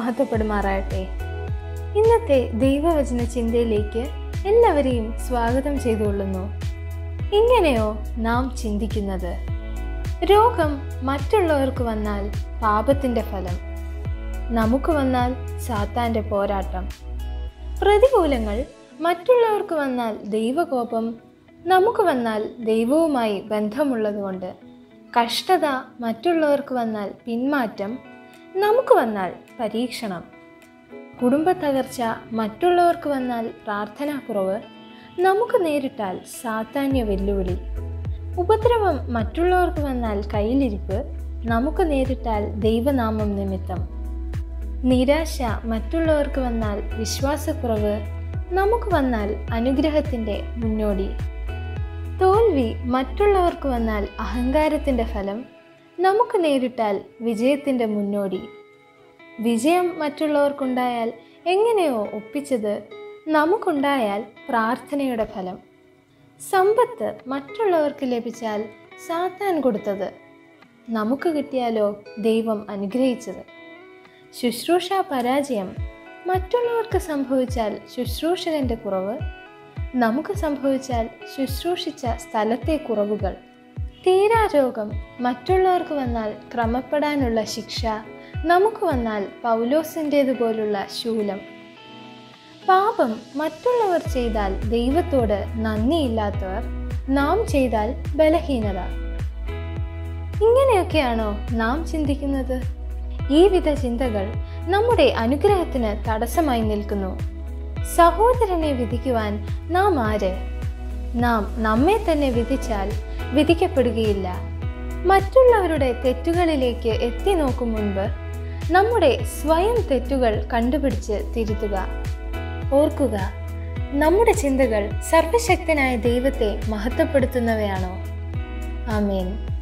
മഹത്വപ്പെടുമാറാകട്ടെ ഇന്നത്തെ ദൈവവചന ചിന്തയിലേക്ക് എല്ലാവരെയും സ്വാഗതം ചെയ്തുകൊള്ളുന്നു ഇങ്ങനെയോ നാം ചിന്തിക്കുന്നത് രോഗം മറ്റുള്ളവർക്ക് വന്നാൽ പാപത്തിൻ്റെ ഫലം നമുക്ക് വന്നാൽ സാത്താൻ്റെ പോരാട്ടം പ്രതികൂലങ്ങൾ മറ്റുള്ളവർക്ക് വന്നാൽ ദൈവകോപം നമുക്ക് വന്നാൽ ദൈവവുമായി ബന്ധമുള്ളതുകൊണ്ട് കഷ്ടത മറ്റുള്ളവർക്ക് വന്നാൽ പിന്മാറ്റം നമുക്ക് വന്നാൽ പരീക്ഷണം കുടുംബ തകർച്ച മറ്റുള്ളവർക്ക് വന്നാൽ പ്രാർത്ഥനാക്കുറവ് നമുക്ക് നേരിട്ടാൽ സാധാന്യ വെല്ലുവിളി ഉപദ്രവം മറ്റുള്ളവർക്ക് വന്നാൽ കയ്യിലിരിപ്പ് നമുക്ക് നേരിട്ടാൽ ദൈവനാമം നിമിത്തം നിരാശ മറ്റുള്ളവർക്ക് വന്നാൽ വിശ്വാസക്കുറവ് നമുക്ക് വന്നാൽ അനുഗ്രഹത്തിൻ്റെ മുന്നോടി തോൽവി മറ്റുള്ളവർക്ക് വന്നാൽ അഹങ്കാരത്തിൻ്റെ ഫലം നമുക്ക് നേരിട്ടാൽ വിജയത്തിൻ്റെ മുന്നോടി വിജയം മറ്റുള്ളവർക്കുണ്ടായാൽ എങ്ങനെയോ ഒപ്പിച്ചത് നമുക്കുണ്ടായാൽ പ്രാർത്ഥനയുടെ ഫലം സമ്പത്ത് മറ്റുള്ളവർക്ക് ലഭിച്ചാൽ സാത്താൻ കൊടുത്തത് നമുക്ക് കിട്ടിയാലോ ദൈവം അനുഗ്രഹിച്ചത് ശുശ്രൂഷ പരാജയം മറ്റുള്ളവർക്ക് സംഭവിച്ചാൽ ശുശ്രൂഷകൻ്റെ കുറവ് നമുക്ക് സംഭവിച്ചാൽ ശുശ്രൂഷിച്ച സ്ഥലത്തെ കുറവുകൾ തീരാരോഗം മറ്റുള്ളവർക്ക് വന്നാൽ ക്രമപ്പെടാനുള്ള ശിക്ഷ നമുക്ക് വന്നാൽ പൗലോസിൻ്റേതുപോലുള്ള ശൂലം പാപം മറ്റുള്ളവർ ചെയ്താൽ ദൈവത്തോട് നന്ദിയില്ലാത്തവർ നാം ചെയ്താൽ ബലഹീനത ഇങ്ങനെയൊക്കെയാണോ നാം ചിന്തിക്കുന്നത് ഈ വിധ ചിന്തകൾ നമ്മുടെ അനുഗ്രഹത്തിന് തടസ്സമായി നിൽക്കുന്നു സഹോദരനെ വിധിക്കുവാൻ നാം ആര് നാം നമ്മെ തന്നെ വിധിച്ചാൽ വിധിക്കപ്പെടുകയില്ല മറ്റുള്ളവരുടെ തെറ്റുകളിലേക്ക് എത്തി നോക്കും മുൻപ് നമ്മുടെ സ്വയം തെറ്റുകൾ കണ്ടുപിടിച്ച് തിരുത്തുക ഓർക്കുക നമ്മുടെ ചിന്തകൾ സർവശക്തനായ ദൈവത്തെ മഹത്വപ്പെടുത്തുന്നവയാണോ ആമേൻ